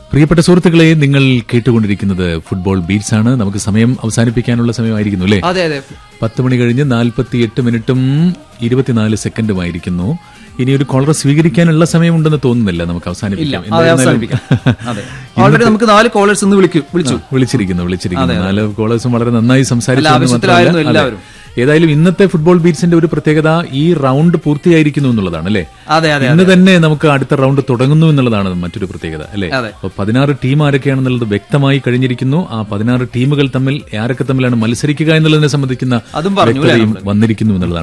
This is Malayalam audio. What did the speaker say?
പ്രിയപ്പെട്ട സുഹൃത്തുക്കളെ നിങ്ങൾ കേട്ടുകൊണ്ടിരിക്കുന്നത് ഫുട്ബോൾ ബീറ്റ്സ് ആണ് നമുക്ക് സമയം അവസാനിപ്പിക്കാനുള്ള സമയമായിരിക്കുന്നു അല്ലേ അതെ അതെ പത്ത് മണി കഴിഞ്ഞ് നാൽപ്പത്തി എട്ട് മിനിറ്റും ഇരുപത്തിനാല് സെക്കൻഡുമായിരിക്കുന്നു ഇനി ഒരു കോളർ സ്വീകരിക്കാനുള്ള സമയമുണ്ടെന്ന് തോന്നുന്നില്ല നമുക്ക് ഇല്ല അവസാനിപ്പിക്കാം അതെ എന്തായിരുന്നാലും അവസാനിപ്പിക്കാം അതെ ഓൾറെഡി നമുക്ക് നാല് കോളേഴ്സ് ഇന്ന് വിളിക്കും വിളിച്ചു വിളിച്ചിരിക്കുന്നു വിളിച്ചിരിക്കുന്നു നാല് കോളേഴ്സും വളരെ നന്നായി സംസാരിച്ചു അല്ല, എന്ന് ആവശ്യത്തിലായിരുന്നു മാത്രമല്ല, എല്ലാവരും. അതെ. ഏതായാലും ഇന്നത്തെ ഫുട്ബോൾ ബീറ്റ്സിന്റെ ഒരു പ്രത്യേകത ഈ റൗണ്ട് പൂർത്തിയായിരിക്കുന്നു എന്നുള്ളതാണ് അല്ലേ അതെ അതെ ഇന്ന് തന്നെ നമുക്ക് അടുത്ത റൗണ്ട് തുടങ്ങുന്നു എന്നുള്ളതാണ് മറ്റൊരു പ്രത്യേകത അല്ലേ അതെ. അപ്പൊ പതിനാറ് ടീം ആരൊക്കെയാണെന്നുള്ളത് വ്യക്തമായി കഴിഞ്ഞിരിക്കുന്നു ആ പതിനാറ് ടീമുകൾ തമ്മിൽ ആരൊക്കെ തമ്മിലാണ് മത്സരിക്കുക എന്നുള്ളതിനെ സംബന്ധിക്കുന്ന അതും പറഞ്ഞു, വ്യക്തതയും വന്നിരിക്കുന്നു എന്നുള്ളതാണ്